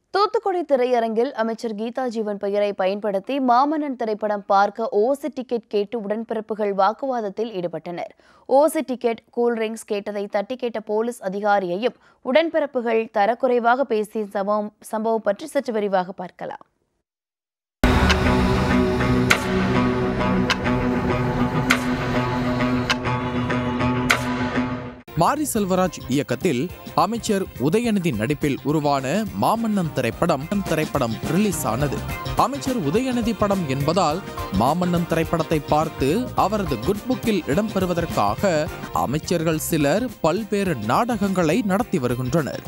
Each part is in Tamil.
தூத்துக்குடி திரையரங்கில் அமைச்சர் கீதா ஜீவன் பெயரை பயன்படுத்தி மாமன்னன் திரைப்படம் பார்க்க ஓசி டிக்கெட் கேட்டு உடன்பிறப்புகள் வாக்குவாதத்தில் ஈடுபட்டனர் ஓசி டிக்கெட் கூல்ட்ரிங்க்ஸ் கேட்டதை தட்டி கேட்ட போலீஸ் அதிகாரியையும் உடன்பிறப்புகள் தரக்குறைவாக பேசிய சம்பவம் சம்பவம் பற்றி சற்று விரிவாக பார்க்கலாம் மாரி செல்வராஜ் இயக்கத்தில் அமைச்சர் உதயநிதி நடிப்பில் உருவான மாமன்னன் திரைப்படம் திரைப்படம் ரிலீஸ் ஆனது அமைச்சர் உதயநிதி படம் என்பதால் மாமன்னன் திரைப்படத்தை பார்த்து அவரது குட் புக்கில் இடம்பெறுவதற்காக அமைச்சர்கள் சிலர் பல்வேறு நாடகங்களை நடத்தி வருகின்றனர்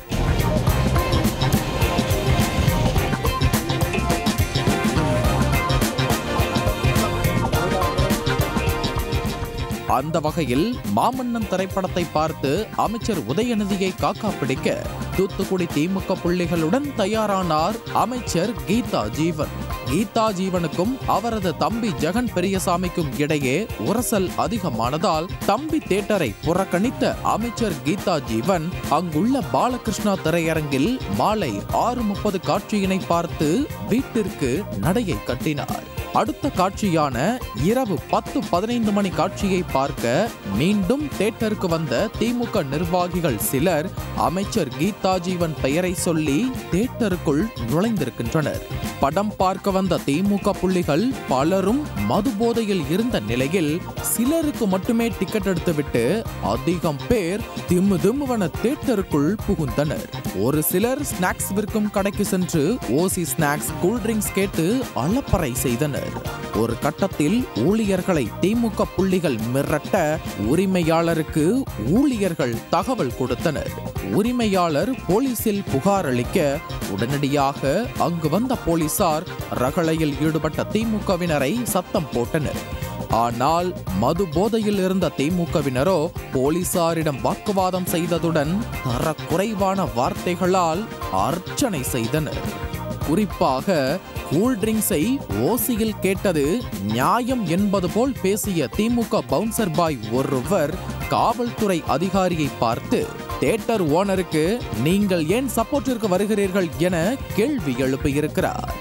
அந்த வகையில் மாமன்னன் திரைப்படத்தை பார்த்து அமைச்சர் உதயநிதியை காக்கா பிடிக்க தூத்துக்குடி திமுக புள்ளிகளுடன் தயாரானார் அமைச்சர் கீதா ஜீவன் கீதா ஜீவனுக்கும் அவரது தம்பி ஜெகன் பெரியசாமிக்கும் இடையே உரசல் அதிகமானதால் தம்பி தேட்டரை புறக்கணித்த அமைச்சர் கீதா ஜீவன் அங்குள்ள பாலகிருஷ்ணா திரையரங்கில் மாலை ஆறு முப்பது காட்சியினை பார்த்து வீட்டிற்கு நடையை கட்டினார் அடுத்த காட்சியான இரவு பத்து பதினைந்து மணி காட்சியை பார்க்க மீண்டும் தேட்டருக்கு வந்த திமுக நிர்வாகிகள் சிலர் அமைச்சர் கீதா ஜீவன் பெயரை சொல்லி தேட்டருக்குள் நுழைந்திருக்கின்றனர் படம் பார்க்க வந்த திமுக புள்ளிகள் பலரும் மது போதையில் இருந்த நிலையில் சிலருக்கு மட்டுமே டிக்கெட் எடுத்துவிட்டு அதிகம் பேர் திம்மு திம்முவன தேட்டருக்குள் புகுந்தனர் ஒரு சிலர் ஸ்நாக்ஸ் விற்கும் கடைக்கு சென்று ஓசி ஸ்நாக்ஸ் கூல்ட்ரிங்க்ஸ் கேட்டு அலப்பறை செய்தனர் ஒரு கட்டத்தில் ஊழியர்களை திமுக புள்ளிகள் மிரட்ட உரிமையாளருக்கு ஊழியர்கள் தகவல் கொடுத்தனர் உரிமையாளர் போலீசில் புகார் அளிக்க உடனடியாக அங்கு வந்த போலீசார் ரகளையில் ஈடுபட்ட திமுகவினரை சத்தம் போட்டனர் ஆனால் மது போதையில் இருந்த திமுகவினரோ போலீசாரிடம் வாக்குவாதம் செய்ததுடன் தரக்குறைவான வார்த்தைகளால் அர்ச்சனை செய்தனர் குறிப்பாக கூல்ட்ரிங்க்ஸை ஓசியில் கேட்டது நியாயம் என்பது போல் பேசிய திமுக பவுன்சர் பாய் ஒருவர் காவல்துறை அதிகாரியை பார்த்து தேட்டர் ஓனருக்கு நீங்கள் ஏன் சப்போர்ட்டிற்கு வருகிறீர்கள் என கேள்வி எழுப்பியிருக்கிறார்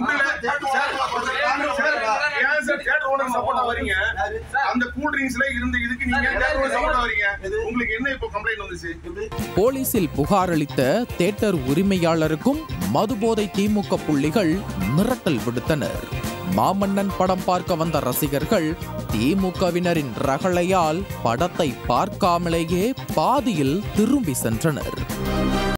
ஏன் சார் தியேட்டர் ஓனர் சப்போர்ட்டா வரீங்க அந்த கூல் ட்ரிங்க்ஸ்ல இருந்த இதுக்கு நீங்க தியேட்டர் ஓனர் சப்போர்ட்டா வரீங்க உங்களுக்கு என்ன இப்போ கம்ப்ளைண்ட் வந்துச்சு போலீசில் புகார் அளித்த தேட்டர் உரிமையாளருக்கும் மதுபோதை திமுக புள்ளிகள் மிரட்டல் விடுத்தனர் மாமன்னன் படம் பார்க்க வந்த ரசிகர்கள் திமுகவினரின் ரகளையால் படத்தை பார்க்காமலேயே பாதியில் திரும்பி சென்றனர்